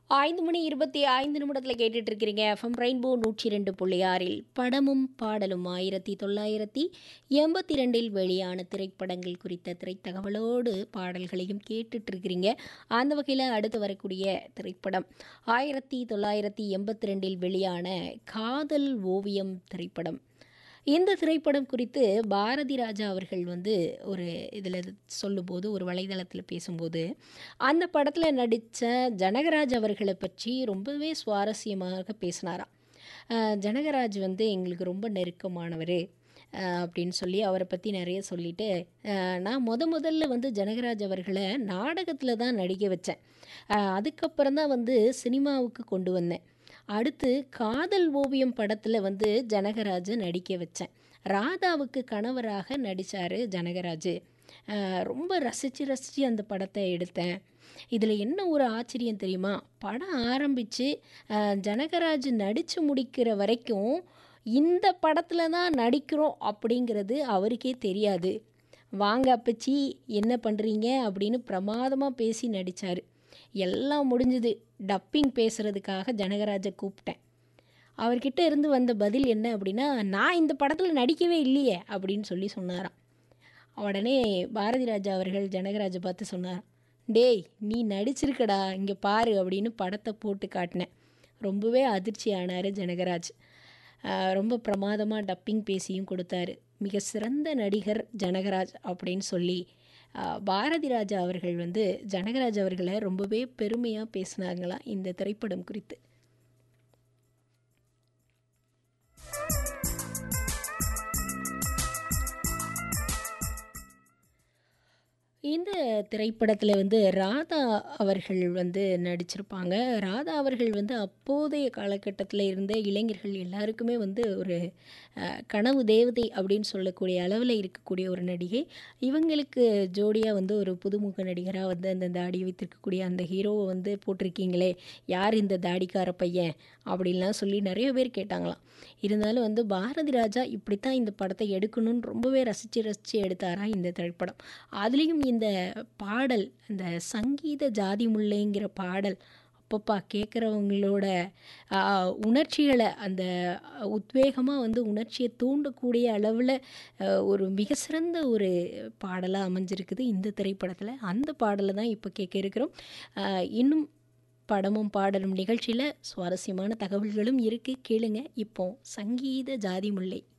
ஐந்து மணி இருபத்தி ஐந்து நிமிடத்தில் கேட்டுட்டு இருக்கிறீங்க எஃப்எம் ரெயின்போ நூற்றி ரெண்டு புள்ளி ஆறில் படமும் பாடலும் ஆயிரத்தி தொள்ளாயிரத்தி எண்பத்தி ரெண்டில் வெளியான திரைப்படங்கள் குறித்த திரைத்தகவலோடு பாடல்களையும் கேட்டுட்டு இருக்கிறீங்க அந்த வகையில் அடுத்து வரக்கூடிய திரைப்படம் ஆயிரத்தி தொள்ளாயிரத்தி எண்பத்தி ரெண்டில் வெளியான காதல் ஓவியம் திரைப்படம் இந்த திரைப்படம் குறித்து பாரதி ராஜா அவர்கள் வந்து ஒரு இதில் சொல்லும்போது ஒரு வலைதளத்தில் பேசும்போது அந்த படத்தில் நடித்த ஜனகராஜ் அவர்களை பற்றி ரொம்பவே சுவாரஸ்யமாக பேசினாராம் அஹ் ஜனகராஜ் வந்து எங்களுக்கு ரொம்ப நெருக்கமானவர் அப்படின்னு சொல்லி அவரை பற்றி நிறைய சொல்லிட்டு அஹ் நான் முத முதல்ல வந்து ஜனகராஜ் அவர்களை நாடகத்தில் தான் நடிக்க வச்சேன் அஹ் அதுக்கப்புறம் தான் வந்து சினிமாவுக்கு கொண்டு வந்தேன் அடுத்து காதல் ஓவியம் படத்தில் வந்து ஜனகராஜை நடிக்க வச்சேன் ராதாவுக்கு கணவராக நடித்தார் ஜனகராஜ் அஹ் ரொம்ப ரசித்து ரசித்து அந்த படத்தை எடுத்தேன் இதில் என்ன ஒரு ஆச்சரியம் தெரியுமா படம் ஆரம்பித்து ஜனகராஜ் நடித்து முடிக்கிற வரைக்கும் இந்த படத்தில் தான் நடிக்கிறோம் அப்படிங்கிறது அவருக்கே தெரியாது வாங்க அப்பச்சி என்ன பண்ணுறீங்க அப்படின்னு பிரமாதமாக பேசி நடித்தார் எல்லாம் முடிஞ்சுது டப்பிங் பேசுகிறதுக்காக ஜனகராஜை கூப்பிட்டேன் அவர்கிட்ட இருந்து வந்த பதில் என்ன அப்படின்னா நான் இந்த படத்தில் நடிக்கவே இல்லையே அப்படின்னு சொல்லி சொன்னாராம் உடனே பாரதி ராஜா அவர்கள் ஜனகராஜை பார்த்து சொன்னாராம் டேய் நீ நடிச்சிருக்கடா இங்கே பாரு அப்படின்னு படத்தை போட்டு காட்டினேன் ரொம்பவே அதிர்ச்சி ஆனார் ஜனகராஜ் ஆஹ் ரொம்ப பிரமாதமாக டப்பிங் பேசியும் கொடுத்தாரு மிக சிறந்த நடிகர் ஜனகராஜ் அப்படின்னு சொல்லி ஆஹ் பாரதி ராஜா அவர்கள் வந்து ஜனகராஜ் அவர்களை ரொம்பவே பெருமையாக பேசினாங்களாம் இந்த திரைப்படம் குறித்து இந்த திரைப்படத்தில் வந்து ராதா அவர்கள் வந்து நடிச்சிருப்பாங்க ராதா அவர்கள் வந்து அப்போதைய காலகட்டத்தில் இருந்த இளைஞர்கள் எல்லாருக்குமே வந்து ஒரு அஹ், கனவு தேவதை அப்படின்னு சொல்லக்கூடிய அளவில் இருக்கக்கூடிய ஒரு நடிகை இவங்களுக்கு ஜோடியாக வந்து ஒரு புதுமுக நடிகராக வந்து அந்த தாடி வைத்திருக்கக்கூடிய அந்த ஹீரோவை வந்து போட்டிருக்கீங்களே யார் இந்த தாடிக்கார பையன் அப்படின்லாம் சொல்லி நிறைய பேர் கேட்டாங்களாம் இருந்தாலும் வந்து பாரதி ராஜா இப்படித்தான் இந்த படத்தை எடுக்கணும்னு ரொம்பவே ரசித்து ரசித்து எடுத்தாரா இந்த திரைப்படம் அதுலேயும் இந்த பாடல் இந்த சங்கீத ஜாதி முல்லைங்கிற பாடல் அப்பப்பா கேட்குறவங்களோட உணர்ச்சிகளை அந்த உத்வேகமாக வந்து உணர்ச்சியை தூண்டக்கூடிய அளவில் ஒரு மிக சிறந்த ஒரு பாடலாக அமைஞ்சிருக்குது இந்த திரைப்படத்தில் அந்த பாடலை தான் இப்போ கேட்க இருக்கிறோம் ஆஹ் இன்னும் படமும் பாடலும் நிகழ்ச்சியில் சுவாரஸ்யமான தகவல்களும் இருக்குது கேளுங்க இப்போ சங்கீத ஜாதி முல்லை